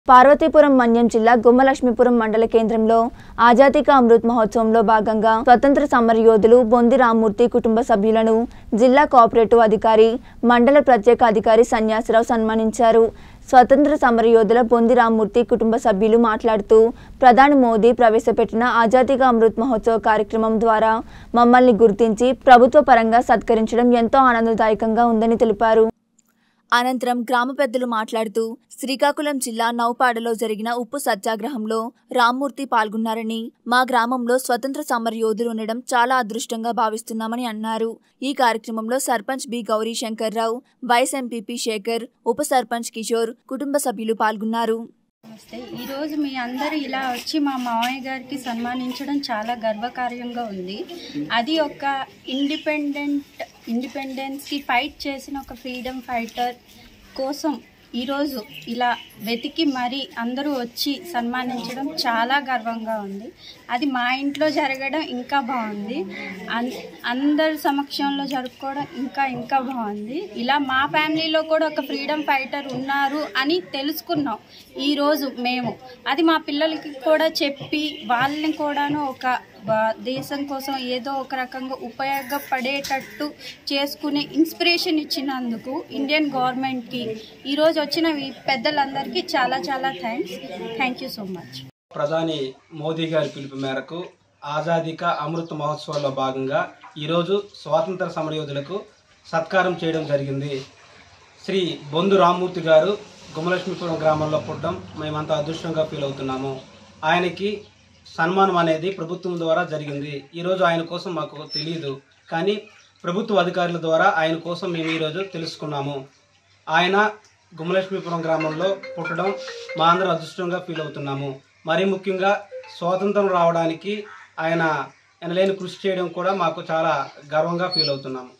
పార్వతీపురం మన్యం జిల్లా గుమ్మలక్ష్మీపురం మండల కేంద్రంలో ఆజాదీ కా అమృత్ మహోత్సవంలో భాగంగా స్వతంత్ర సమరయోధులు బొంది రామ్మూర్తి కుటుంబ సభ్యులను జిల్లా కోఆపరేటివ్ అధికారి మండల ప్రత్యేక అధికారి సన్యాసరావు సన్మానించారు స్వతంత్ర సమరయోధుల బొంది రామ్మూర్తి కుటుంబ సభ్యులు మాట్లాడుతూ ప్రధాని మోదీ ప్రవేశపెట్టిన ఆజాదీ కా అమృత్ మహోత్సవ కార్యక్రమం ద్వారా మమ్మల్ని గుర్తించి ప్రభుత్వ పరంగా సత్కరించడం ఎంతో ఆనందదాయకంగా ఉందని తెలిపారు అనంతరం గ్రామ పెద్దలు మాట్లాడుతూ శ్రీకాకుళం జిల్లా నౌపాడలో జరిగిన ఉప్పు సత్యాగ్రహంలో రామ్మూర్తి పాల్గొన్నారని మా గ్రామంలో స్వతంత్ర సమర యోధులు ఉండడం చాలా అదృష్టంగా భావిస్తున్నామని అన్నారు ఈ కార్యక్రమంలో sarpanch B Gauri Shankarrao vice MPP Shekhar ఉప సర్పంచ్ కిషోర్ కుటుంబ సభ్యులు పాల్గొన్నారు నమస్తే ఈరోజు మీ అందరూ ఇలా వచ్చి మా మామయ్య గారికి సన్మానించడం చాలా గర్వకార్యంగా ఉంది అది ఒక ఇండిపెండెంట్ ఇండిపెండెన్స్కి ఫైట్ చేసిన ఒక ఫ్రీడమ్ ఫైటర్ కోసం ఈరోజు ఇలా వెతికి మరీ అందరూ వచ్చి సన్మానించడం చాలా గర్వంగా ఉంది అది మా ఇంట్లో జరగడం ఇంకా బాగుంది అన్ అందరి సమక్షంలో జరుపుకోవడం ఇంకా ఇంకా బాగుంది ఇలా మా ఫ్యామిలీలో కూడా ఒక ఫ్రీడమ్ ఫైటర్ ఉన్నారు అని తెలుసుకున్నాం ఈరోజు మేము అది మా పిల్లలకి కూడా చెప్పి వాళ్ళని కూడాను ఒక బ- దేశం కోసం ఏదో ఒక రకంగా ఉపయోగపడేటట్టు చేసుకునే ఇన్స్పిరేషన్ ఇచ్చినందుకు ఇండియన్ గవర్నమెంట్కి ఈరోజు వచ్చిన ఈ పెద్దలందరికీ చాలా చాలా thanks thank you so much ప్రధాని మోదీ గారి పిలుపు మేరకు ఆజాదీ కా అమృత్ మహోత్సవాల్లో భాగంగా ఈరోజు స్వాతంత్ర సమరయోధులకు సత్కారం చేయడం జరిగింది శ్రీ బొందు రామ్మూర్తి గారు గుమలక్ష్మీపురం గ్రామంలో పుట్టడం మేమంతా అదృష్టంగా ఫీల్ అవుతున్నాము ఆయనకి సన్మానం అనేది ప్రభుత్వం ద్వారా జరిగింది ఈరోజు ఆయన కోసం మాకు తెలియదు కానీ ప్రభుత్వ అధికారుల ద్వారా ఆయన కోసం మేము ఈరోజు తెలుసుకున్నాము ఆయన గుమ్మలక్ష్మీపురం గ్రామంలో పుట్టడం మా అందరం అదృష్టంగా ఫీల్ అవుతున్నాము మరీ ముఖ్యంగా స్వాతంత్రం రావడానికి ఆయన ఎనలేని కృషి చేయడం కూడా మాకు చాలా గర్వంగా ఫీల్ అవుతున్నాము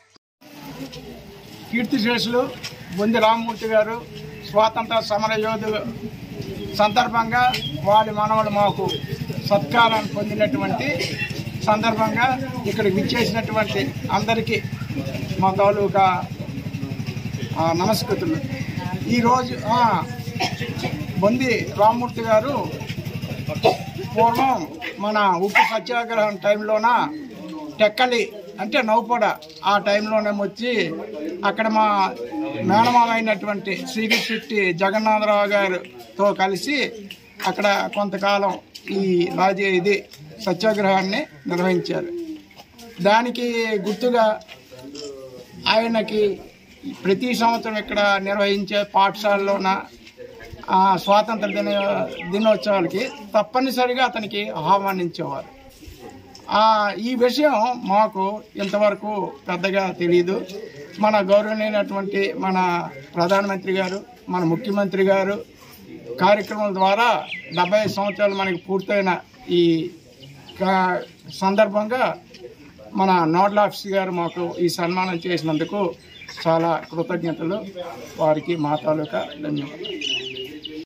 కీర్తిశేషులు బొంది రామ్మూర్తి గారు స్వాతంత్ర సమర యోధు సందర్భంగా వారి మనవడు మాకు సత్కారాన్ని పొందినటువంటి సందర్భంగా ఇక్కడికి విచ్చేసినటువంటి అందరికీ మా తాలూకా ఆ, నమస్కృతులు ఈరోజు ఆ, బొంది రామ్మూర్తి గారు పూర్వం మన ఉప్పు సత్యాగ్రహం టైంలోన టెక్కలి అంటే నౌపడ ఆ టైంలోనే వచ్చి అక్కడ మా మేనమామ అయినటువంటి శ్రీకృష్ణి జగన్నాథరావు గారితో కలిసి అక్కడ కొంతకాలం ఈ రాజే ఇది సత్యాగ్రహాన్ని నిర్వహించారు దానికి గుర్తుగా ఆయనకి ప్రతి సంవత్సరం ఇక్కడ నిర్వహించే పాఠశాలలోన ఆ, స్వాతంత్ర దిన దినోత్సవాలకి తప్పనిసరిగా అతనికి ఆహ్వానించేవారు ఆ, ఈ విషయం మాకు ఇంతవరకు పెద్దగా తెలియదు మన గౌరవనీయమైనటువంటి మన ప్రధానమంత్రి గారు మన ముఖ్యమంత్రి గారు కార్యక్రమం ద్వారా డెబ్బై సంవత్సరాలు మనకి పూర్తయిన ఈ కా- సందర్భంగా మన నోడల్ ఆఫీస్ గారు మాకు ఈ సన్మానం చేసినందుకు చాలా కృతజ్ఞతలు వారికి మా తాలూకా ధన్యవాదాలు